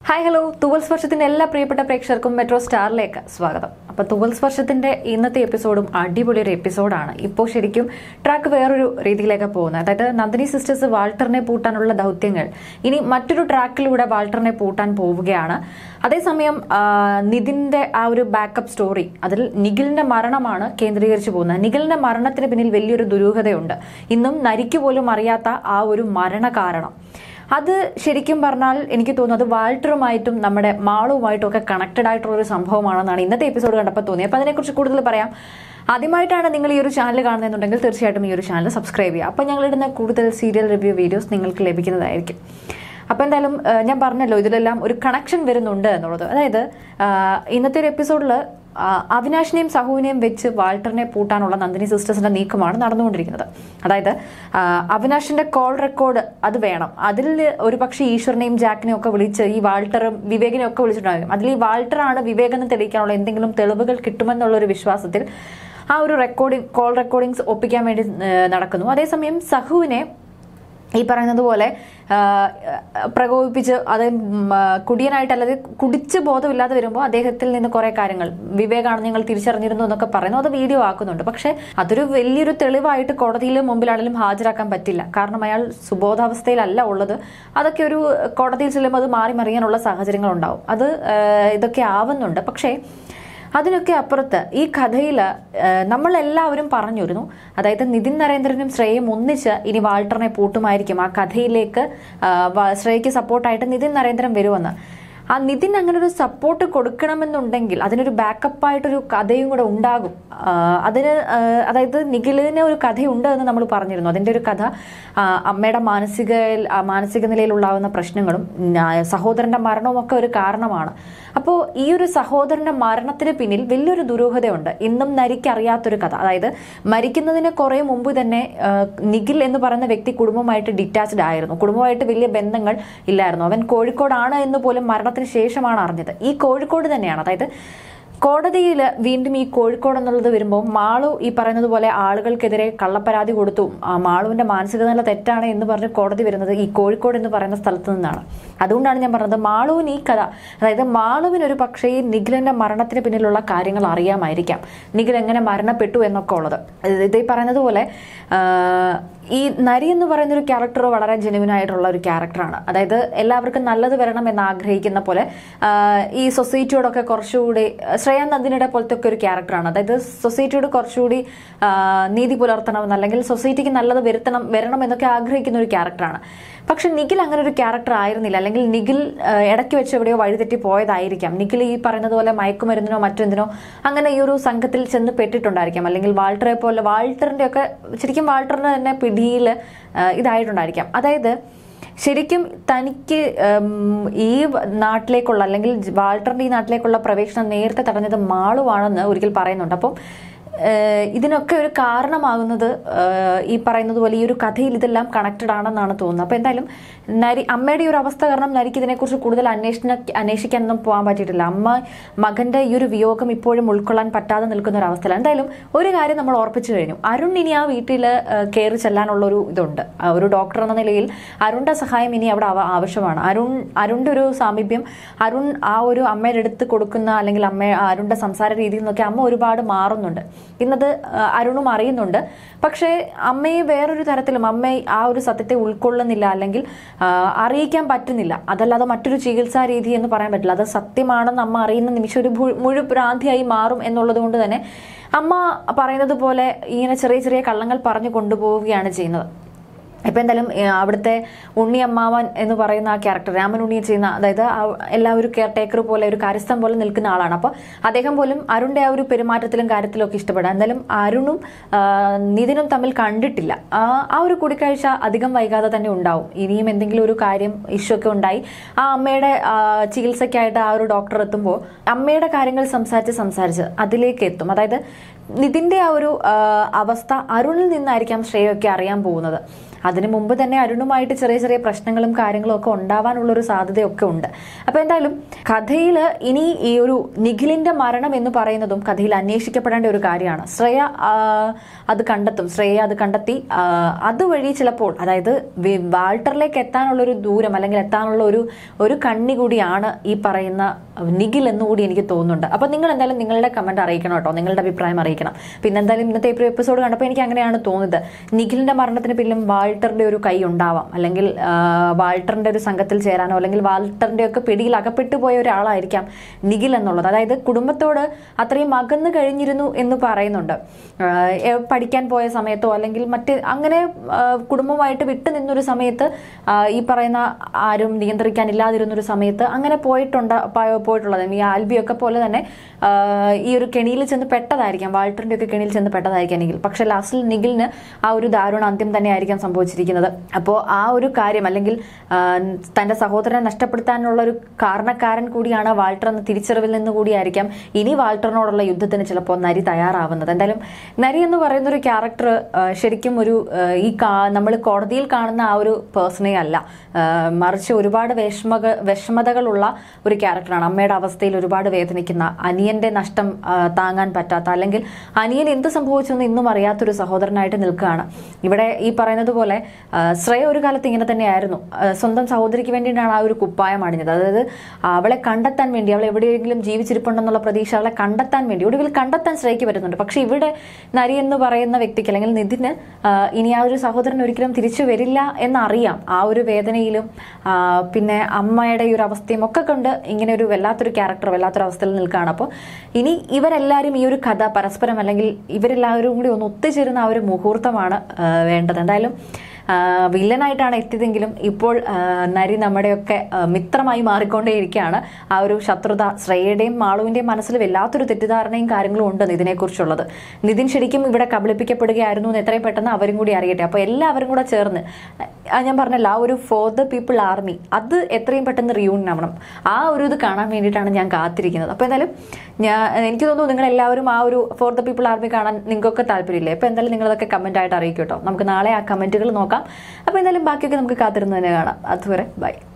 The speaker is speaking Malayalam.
ഹായ് ഹലോ തൂവൽ സ്പർശത്തിന്റെ എല്ലാ പ്രിയപ്പെട്ട പ്രേക്ഷകർക്കും മെട്രോ സ്റ്റാറിലേക്ക് സ്വാഗതം അപ്പൊ തൂവൽ സ്പർശത്തിന്റെ ഇന്നത്തെ എപ്പിസോഡും അടിപൊളി ഒരു എപ്പിസോഡാണ് ഇപ്പോൾ ശരിക്കും ട്രാക്ക് വേറൊരു രീതിയിലേക്ക് പോകുന്നത് അതായത് നന്ദിനി സിസ്റ്റേഴ്സ് വാൾട്ടറിനെ പൂട്ടാനുള്ള ദൗത്യങ്ങൾ ഇനി മറ്റൊരു ട്രാക്കിലൂടെ വാൾട്ടറിനെ പൂട്ടാൻ പോവുകയാണ് അതേസമയം ആ, നിതിന്റെ ആ ഒരു ബാക്കപ്പ് സ്റ്റോറി അതിൽ നിഖിലിന്റെ മരണമാണ് കേന്ദ്രീകരിച്ചു പോകുന്നത് നിഖിലിന്റെ മരണത്തിന് പിന്നിൽ വലിയൊരു ദുരൂഹതയുണ്ട് ഇന്നും നരിക്ക് പോലും അറിയാത്ത ആ ഒരു മരണ കാരണം അത് ശരിക്കും പറഞ്ഞാൽ എനിക്ക് തോന്നുന്നത് വാൾട്ടറുമായിട്ടും നമ്മുടെ മാളുമായിട്ടും ഒക്കെ കണക്റ്റഡ് ആയിട്ടുള്ള ഒരു സംഭവമാണെന്നാണ് ഇന്നത്തെ എപ്പിസോഡ് കണ്ടപ്പോൾ തോന്നിയത് അപ്പോൾ അതിനെക്കുറിച്ച് കൂടുതൽ പറയാം ആദ്യമായിട്ടാണ് നിങ്ങൾ ഈ ഒരു ചാനൽ കാണുന്നതെന്നുണ്ടെങ്കിൽ തീർച്ചയായിട്ടും ഈ ഒരു ചാനൽ സബ്സ്ക്രൈബ് ചെയ്യുക അപ്പോൾ ഞങ്ങളിടുന്ന കൂടുതൽ സീരിയൽ റിവ്യൂ വീഡിയോസ് നിങ്ങൾക്ക് ലഭിക്കുന്നതായിരിക്കും അപ്പോൾ എന്തായാലും ആ, ഞാൻ പറഞ്ഞല്ലോ ഇതിലെല്ലാം ഒരു കണക്ഷൻ വരുന്നുണ്ട് എന്നുള്ളത് അതായത് ആ, ഇന്നത്തെ ഒരു എപ്പിസോഡിൽ അവിനാഷിനെയും സഹുവിനെയും വെച്ച് വാൾട്ടറിനെ പൂട്ടാനുള്ള നന്ദിനി സിസ്റ്റേഴ്സിന്റെ നീക്കമാണ് നടന്നുകൊണ്ടിരിക്കുന്നത് അതായത് ആ, അവിനാഷിന്റെ കോൾ റെക്കോർഡ് അത് വേണം അതിൽ ഒരു പക്ഷേ ഈശ്വരനെയും ജാക്കിനെയും ഒക്കെ വിളിച്ച് ഈ വാൾട്ടറും വിവേകിനെയും ഒക്കെ വിളിച്ചിട്ടുണ്ടാകും അതിൽ ഈ വാൾട്ടറാണ് വിവേകെന്ന് തെളിയിക്കാനുള്ള എന്തെങ്കിലും തെളിവുകൾ കിട്ടുമെന്നുള്ള ഒരു വിശ്വാസത്തിൽ ആ ഒരു റെക്കോർഡിംഗ് കോൾ റെക്കോർഡിങ്സ് ഒപ്പിക്കാൻ വേണ്ടി ഏ, നടക്കുന്നു അതേസമയം സഹുവിനെ ഈ പറയുന്നത് പോലെ ആ, പ്രകോപിപ്പിച്ച് അത് ഉം, ആ, കുടിയനായിട്ട് അല്ലാതെ കുടിച്ച് ബോധമില്ലാതെ വരുമ്പോൾ അദ്ദേഹത്തിൽ നിന്ന് കുറെ കാര്യങ്ങൾ വിവേകാണ് നിങ്ങൾ തിരിച്ചറിഞ്ഞിരുന്നു എന്നൊക്കെ പറയുന്നു അത് വീഡിയോ ആക്കുന്നുണ്ട് പക്ഷെ അതൊരു വലിയൊരു തെളിവായിട്ട് കോടതിയിൽ മുമ്പിലാണെങ്കിലും ഹാജരാക്കാൻ പറ്റില്ല കാരണം അയാൾ സുബോധാവസ്ഥയിലല്ല ഉള്ളത് അതൊക്കെ ഒരു കോടതിയിൽ ചെല്ലുമ്പോൾ അത് മാറി മറിയാനുള്ള സാഹചര്യങ്ങൾ ഉണ്ടാവും അത് ആ, ഇതൊക്കെ ആവുന്നുണ്ട് പക്ഷേ അതിനൊക്കെ അപ്പുറത്ത് ഈ കഥയിൽ നമ്മളെല്ലാവരും പറഞ്ഞിരുന്നു അതായത് നിതിൻ നരേന്ദ്രനും ശ്രേയയും ഒന്നിച്ച് ഇനി വാൾട്ടറിനെ പൂട്ടുമായിരിക്കും ആ കഥയിലേക്ക് ആ, വ- ശ്രേയയ്ക്ക് സപ്പോർട്ടായിട്ട് നിതിൻ നരേന്ദ്രൻ വരുമെന്ന് ആ നിതിൻ അങ്ങനെ ഒരു സപ്പോർട്ട് കൊടുക്കണമെന്നുണ്ടെങ്കിൽ അതിനൊരു ബാക്കപ്പായിട്ടൊരു കഥയും കൂടെ ഉണ്ടാകും ആ, അതിന് ആ, അതായത് നിഖിലിന് ഒരു കഥയുണ്ട് എന്ന് നമ്മൾ പറഞ്ഞിരുന്നു അതിന്റെ ഒരു കഥ ആ, അമ്മയുടെ മാനസിക ആ, മാനസിക നിലയിലുണ്ടാകുന്ന പ്രശ്നങ്ങളും ആ, സഹോദരന്റെ മരണവും ഒക്കെ ഒരു കാരണമാണ് അപ്പോൾ ഈ ഒരു സഹോദരന്റെ മരണത്തിന് പിന്നിൽ വലിയൊരു ദുരൂഹതയുണ്ട് ഇന്നും നരിക്ക് അറിയാത്തൊരു കഥ അതായത് മരിക്കുന്നതിന് കുറെ മുമ്പ് തന്നെ ആ, നിഖിൽ എന്ന് പറയുന്ന വ്യക്തി കുടുംബമായിട്ട് ഡിറ്റാച്ച്ഡ് ആയിരുന്നു കുടുംബമായിട്ട് വലിയ ബന്ധങ്ങൾ ഇല്ലായിരുന്നു അവൻ കോഴിക്കോടാണ് എന്ന് പോലും മരണത്തിന് ശേഷമാണ് അറിഞ്ഞത് ഈ കോഴിക്കോട് തന്നെയാണ് അതായത് കോടതിയിൽ വീണ്ടും ഈ കോഴിക്കോട് എന്നുള്ളത് വരുമ്പോൾ മാളു ഈ പറയുന്നത് പോലെ ആളുകൾക്കെതിരെ കള്ളപ്പരാതി കൊടുത്തു ആ മാളുവിന്റെ മാനസികനില തെറ്റാണ് എന്ന് പറഞ്ഞ് കോടതി വരുന്നത് ഈ കോഴിക്കോട് എന്ന് പറയുന്ന സ്ഥലത്ത് നിന്നാണ് അതുകൊണ്ടാണ് ഞാൻ പറഞ്ഞത് മാളുവിന് ഈ കഥ അതായത് മാളുവിന് ഒരു പക്ഷേ ഈ നിഖിലിന്റെ മരണത്തിന് പിന്നിലുള്ള കാര്യങ്ങൾ അറിയാമായിരിക്കാം നിഖിൽ എങ്ങനെ മരണപ്പെട്ടു എന്നൊക്കെ ഉള്ളത് ഇത് ഇത് ഈ പറയുന്നത് പോലെ ആ, ഈ നരി എന്ന് പറയുന്ന ഒരു ക്യാരക്ടർ വളരെ ജെനുവിൻ ആയിട്ടുള്ള ഒരു ക്യാരക്ടറാണ് അതായത് എല്ലാവർക്കും നല്ലത് വരണം എന്ന് ആഗ്രഹിക്കുന്ന പോലെ ആ, ഈ സൊസൈറ്റിയോടൊക്കെ കുറച്ചുകൂടി ശ്രേയ നന്ദിനിയുടെ പോലത്തെ ഒക്കെ ഒരു ക്യാരക്ടറാണ് അതായത് സൊസൈറ്റിയോട് കുറച്ചുകൂടി ആ, നീതി പുലർത്തണം അല്ലെങ്കിൽ സൊസൈറ്റിക്ക് നല്ലത് വരുത്തണം വരണം എന്നൊക്കെ ആഗ്രഹിക്കുന്ന ഒരു ക്യാരക്ടറാണ് പക്ഷെ നിഖിൽ അങ്ങനെ ഒരു ക്യാരക്ടർ ആയിരുന്നില്ല അല്ലെങ്കിൽ നിഖിൽ ആ, ഇടയ്ക്ക് വെച്ച് എവിടെയോ വഴിതെറ്റി പോയതായിരിക്കാം നിഖിൽ ഈ പറയുന്നത് പോലെ മയക്കുമരുന്നിനോ മറ്റെന്തിനോ അങ്ങനെ ഈ ഒരു സംഘത്തിൽ ചെന്ന് പെട്ടിട്ടുണ്ടായിരിക്കാം അല്ലെങ്കിൽ വാൾട്ടറെ പോലെ വാൾട്ടറിന്റെ ഒക്കെ ശരിക്കും വാൾട്ടറിന് തന്നെ പിടിയിൽ ഇതായിട്ടുണ്ടായിരിക്കാം അതായത് ശരിക്കും തനിക്ക് ഉം, ഈ നാട്ടിലേക്കുള്ള അല്ലെങ്കിൽ വാൾട്ടറിന്റെ ഈ നാട്ടിലേക്കുള്ള പ്രവേശനം നേരത്തെ തടഞ്ഞത് മാളുവാണെന്ന് ഒരിക്കൽ പറയുന്നുണ്ട് അപ്പം ഏഹ്, ഇതിനൊക്കെ ഒരു കാരണമാകുന്നത് ഏഹ്, ഈ പറയുന്നത് പോലെ ഈ ഒരു കഥയിൽ ഇതെല്ലാം കണക്റ്റഡ് ആണെന്നാണ് തോന്നുന്നത് അപ്പൊ എന്തായാലും നരി അമ്മയുടെ ഈ ഒരു അവസ്ഥ കാരണം നരിക്ക് ഇതിനെക്കുറിച്ച് കൂടുതൽ അന്വേഷണ അന്വേഷിക്കാനൊന്നും പോകാൻ പറ്റിയിട്ടില്ല അമ്മ മകന്റെ ഈ ഒരു വിയോഗം ഇപ്പോഴും ഉൾക്കൊള്ളാൻ പറ്റാതെ നിൽക്കുന്ന ഒരു അവസ്ഥയിലാണ് എന്തായാലും ഒരു കാര്യം നമ്മൾ ഓർപ്പിച്ചു കഴിഞ്ഞു അരുൺ ഇനി ആ വീട്ടിൽ കയറി ചെല്ലാനുള്ള ഒരു ഇതുണ്ട് ആ ഒരു ഡോക്ടർ എന്ന നിലയിൽ അരുണിന്റെ സഹായം ഇനി അവിടെ ആവ- ആവശ്യമാണ് അരുൺ അരുണിന്റെ ഒരു സാമീപ്യം അരുൺ ആ ഒരു അമ്മയുടെ അടുത്ത് കൊടുക്കുന്ന അല്ലെങ്കിൽ അമ്മ അരുണിന്റെ സംസാര രീതിയിൽ നിന്നൊക്കെ അമ്മ ഒരുപാട് മാറുന്നുണ്ട് ഇന്നത് ആ, അരുണും അറിയുന്നുണ്ട് പക്ഷേ അമ്മയെ വേറൊരു തരത്തിലും അമ്മ ആ ഒരു സത്യത്തെ ഉൾക്കൊള്ളുന്നില്ല അല്ലെങ്കിൽ ആ, അറിയിക്കാൻ പറ്റുന്നില്ല അതല്ലാതെ മറ്റൊരു ചികിത്സാ രീതി എന്ന് പറയാൻ പറ്റില്ല അത് സത്യമാണെന്ന് അമ്മ അറിയുന്ന നിമിഷം ഒരു ഭു- മുഴുഭ്രാന്തിയായി മാറും എന്നുള്ളത് കൊണ്ട് തന്നെ അമ്മ പറയുന്നത് പോലെ ഇങ്ങനെ ചെറിയ ചെറിയ കള്ളങ്ങൾ പറഞ്ഞു കൊണ്ടുപോവുകയാണ് ചെയ്യുന്നത് ഇപ്പൊ എന്തായാലും ഏ, അവിടുത്തെ ഉണ്ണി അമ്മാവൻ എന്ന് പറയുന്ന ആ ക്യാരക്ടർ രാമൻ ഉണ്ണി ചെയ്യുന്ന അതായത് ആ എല്ലാ ഒരു കെയർ ടേക്കർ പോലെ ഒരു കാര്യസ്ഥം പോലെ നിൽക്കുന്ന ആളാണ് അപ്പൊ അദ്ദേഹം പോലും അരുണിന്റെ ആ ഒരു പെരുമാറ്റത്തിലും കാര്യത്തിലും ഒക്കെ ഇഷ്ടപ്പെടാം എന്തായാലും അരുണും ആ, നിതിനും തമ്മിൽ കണ്ടിട്ടില്ല ആ ആ ഒരു കൂടിക്കാഴ്ച അധികം വൈകാതെ തന്നെ ഉണ്ടാവും ഇനിയും എന്തെങ്കിലും ഒരു കാര്യം ഇഷ്യൂ ഒക്കെ ഉണ്ടായി ആ അമ്മയുടെ ആ, ചികിത്സയ്ക്കായിട്ട് ആ ഒരു ഡോക്ടർ എത്തുമ്പോൾ അമ്മയുടെ കാര്യങ്ങൾ സംസാരിച്ച് സംസാരിച്ച് അതിലേക്ക് എത്തും അതായത് നിതിന്റെ ആ ഒരു ആ, അവസ്ഥ അരുണിൽ നിന്നായിരിക്കാം ശ്രേയൊക്കെ അറിയാൻ പോകുന്നത് അതിനു മുമ്പ് തന്നെ അരുണുമായിട്ട് ചെറിയ ചെറിയ പ്രശ്നങ്ങളും കാര്യങ്ങളും ഒക്കെ ഉണ്ടാവാനുള്ള ഒരു സാധ്യതയൊക്കെ ഉണ്ട് അപ്പൊ എന്തായാലും കഥയിൽ ഇനി ഈ ഒരു നിഖിലിന്റെ മരണം എന്ന് പറയുന്നതും കഥയിൽ അന്വേഷിക്കപ്പെടേണ്ട ഒരു കാര്യമാണ് ശ്രേയ ആ, അത് കണ്ടെത്തും ശ്രേയ അത് കണ്ടെത്തി ആ, അതുവഴി ചിലപ്പോൾ അതായത് വി- വാൾട്ടറിലേക്ക് എത്താനുള്ള ഒരു ദൂരം അല്ലെങ്കിൽ എത്താനുള്ള ഒരു ഒരു കണ്ണി കൂടിയാണ് ഈ പറയുന്ന നിഖിൽ എന്നുകൂടി എനിക്ക് തോന്നുന്നുണ്ട് അപ്പൊ നിങ്ങൾ എന്തായാലും നിങ്ങളുടെ കമന്റ് അറിയിക്കണം കേട്ടോ നിങ്ങളുടെ അഭിപ്രായം അറിയിക്കണം പിന്നെ എന്തായാലും ഇന്നത്തെ എപ്പിസോഡ് കണ്ടപ്പോൾ എനിക്ക് അങ്ങനെയാണ് തോന്നുന്നത് നിഖിലിന്റെ മരണത്തിന് പിന്നിലും വാൾട്ടറിന്റെ ഒരു കൈ ഉണ്ടാവാം അല്ലെങ്കിൽ ആ, വാൾട്ടറിന്റെ ഒരു സംഘത്തിൽ ചേരാനോ അല്ലെങ്കിൽ വാൾട്ടറിന്റെ ഒക്കെ പിടിയിൽ അകപ്പെട്ടു പോയ ഒരാളായിരിക്കാം നിഖിൽ എന്നുള്ളത് അതായത് കുടുംബത്തോട് അത്രയും അകന്നു കഴിഞ്ഞിരുന്നു എന്ന് പറയുന്നുണ്ട് ആ, എ, പഠിക്കാൻ പോയ സമയത്തോ അല്ലെങ്കിൽ മറ്റ് അങ്ങനെ ആ, കുടുംബമായിട്ട് വിട്ടു നിന്നൊരു സമയത്ത് ആ, ഈ പറയുന്ന ആരും നിയന്ത്രിക്കാൻ ഇല്ലാതിരുന്നൊരു സമയത്ത് അങ്ങനെ പോയിട്ടുണ്ട് പ- പോയിട്ടുള്ളത് ഈ ആൽബിയൊക്കെ പോലെ തന്നെ ആ, ഈ ഒരു കെണിയിൽ ചെന്ന് പെട്ടതായിരിക്കാം വാൾട്ടറിന്റെ ഒക്കെ കെണിയിൽ ചെന്ന് പെട്ടതായിരിക്കാം നിഖിൽ പക്ഷെ ലാസ്റ്റിൽ നിഖിലിന് ആ ഒരു ദാരുണ അന്ത്യം തന്നെ ആയിരിക്കാം സംഭവിച്ചിരിക്കുന്നത് അപ്പോൾ ആ ഒരു കാര്യം അല്ലെങ്കിൽ ആ, തന്റെ സഹോദരനെ നഷ്ടപ്പെടുത്താനുള്ള ഒരു കാരണക്കാരൻ കൂടിയാണ് വാൾട്ടർ എന്ന തിരിച്ചറിവിൽ നിന്ന് കൂടിയായിരിക്കാം ഇനി വാൾട്ടറിനോടുള്ള യുദ്ധത്തിന് ചിലപ്പോൾ നരി തയ്യാറാവുന്നത് എന്തായാലും നരി എന്ന് പറയുന്ന ഒരു ക്യാരക്ടർ ശരിക്കും ഒരു ആ, ഈ നമ്മൾ കോടതിയിൽ കാണുന്ന ആ ഒരു പേഴ്സണേ അല്ല ആ, മറിച്ച് ഒരുപാട് വിഷമക വിഷമതകളുള്ള ഒരു ക്യാരക്ടറാണ് അമ്മയുടെ അവസ്ഥയിൽ ഒരുപാട് വേദനിക്കുന്ന അനിയന്റെ നഷ്ടം ആ, താങ്ങാൻ പറ്റാത്ത അല്ലെങ്കിൽ അനിയൻ എന്ത് സംഭവിച്ചെന്ന് ഇന്നും അറിയാത്തൊരു സഹോദരനായിട്ട് നിൽക്കുകയാണ് ഇവിടെ ഈ പറയുന്നത് പോലെ ആ, ശ്രേയ ഒരു കാലത്ത് ഇങ്ങനെ തന്നെയായിരുന്നു ആ, സ്വന്തം സഹോദരിക്ക് വേണ്ടിയിട്ടാണ് ആ ഒരു കുപ്പായം അണിഞ്ഞത് അതായത് അവളെ കണ്ടെത്താൻ വേണ്ടി അവൾ എവിടെയെങ്കിലും ജീവിച്ചിരിപ്പുണ്ടെന്നുള്ള പ്രതീക്ഷ അവളെ കണ്ടെത്താൻ വേണ്ടി ഒടുവിൽ കണ്ടെത്താൻ ശ്രേയക്ക് പറ്റുന്നുണ്ട് പക്ഷെ ഇവിടെ നരി എന്ന് പറയുന്ന വ്യക്തിക്ക് അല്ലെങ്കിൽ നിതിന് ആ, ഇനി ആ ഒരു സഹോദരൻ ഒരിക്കലും തിരിച്ചു വരില്ല എന്നറിയാം ആ ഒരു വേദനയിലും ആ, പിന്നെ അമ്മയുടെ ഈ ഒരു അവസ്ഥയും ഒക്കെ കൊണ്ട് ഇങ്ങനെ ഒരു വല്ലാത്തൊരു ക്യാരക്ടർ വല്ലാത്തൊരു അവസ്ഥയിൽ നിൽക്കുകയാണ് അപ്പോൾ ഇനി ഇവരെല്ലാവരും ഈ ഒരു കഥ പരസ്പരം അല്ലെങ്കിൽ ഇവരെല്ലാവരും കൂടി ഒന്ന് ഒത്തുചേരുന്ന ആ ഒരു മുഹൂർത്തമാണ് ആ, വേണ്ടത് എന്തായാലും ആ, വില്ലനായിട്ടാണ് എത്തിയതെങ്കിലും ഇപ്പോൾ ആ, നരി നമ്മുടെയൊക്കെ ആ, മിത്രമായി മാറിക്കൊണ്ടേയിരിക്കുകയാണ് ആ ഒരു ശത്രുത ശ്രേയയുടെയും മാളുവിന്റെയും മനസ്സിൽ വല്ലാത്തൊരു തെറ്റിദ്ധാരണയും കാര്യങ്ങളും ഉണ്ട് നിതിനെക്കുറിച്ചുള്ളത് നിതിൻ ശരിക്കും ഇവിടെ കബളിപ്പിക്കപ്പെടുകയായിരുന്നു എന്ന് എത്രയും പെട്ടെന്ന് അവരും കൂടി അറിയട്ടെ അപ്പോൾ എല്ലാവരും കൂടെ ചേർന്ന് ആ, ഞാൻ പറഞ്ഞല്ലോ ആ ഒരു ഫോർ ദ പീപ്പിൾ ആർമി അത് എത്രയും പെട്ടെന്ന് റിയൂണിയൻ ആവണം ആ ഒരു ഇത് കാണാൻ വേണ്ടിയിട്ടാണ് ഞാൻ കാത്തിരിക്കുന്നത് അപ്പോൾ എന്തായാലും ഞാൻ എനിക്ക് തോന്നുന്നു നിങ്ങൾ എല്ലാവരും ആ ഒരു ഫോർ ദ പീപ്പിൾ ആർമി കാണാൻ നിങ്ങൾക്കൊക്കെ താല്പര്യമില്ലേ അപ്പോൾ എന്തായാലും നിങ്ങളതൊക്കെ കമന്റ് ആയിട്ട് അറിയിക്കും കേട്ടോ നമുക്ക് നാളെ ആ കമന്റുകൾ നോക്കാം അപ്പോൾ എന്തായാലും ബാക്കിയൊക്കെ നമുക്ക് കാത്തിരുന്ന് തന്നെ കാണാം അതുവരെ ബൈ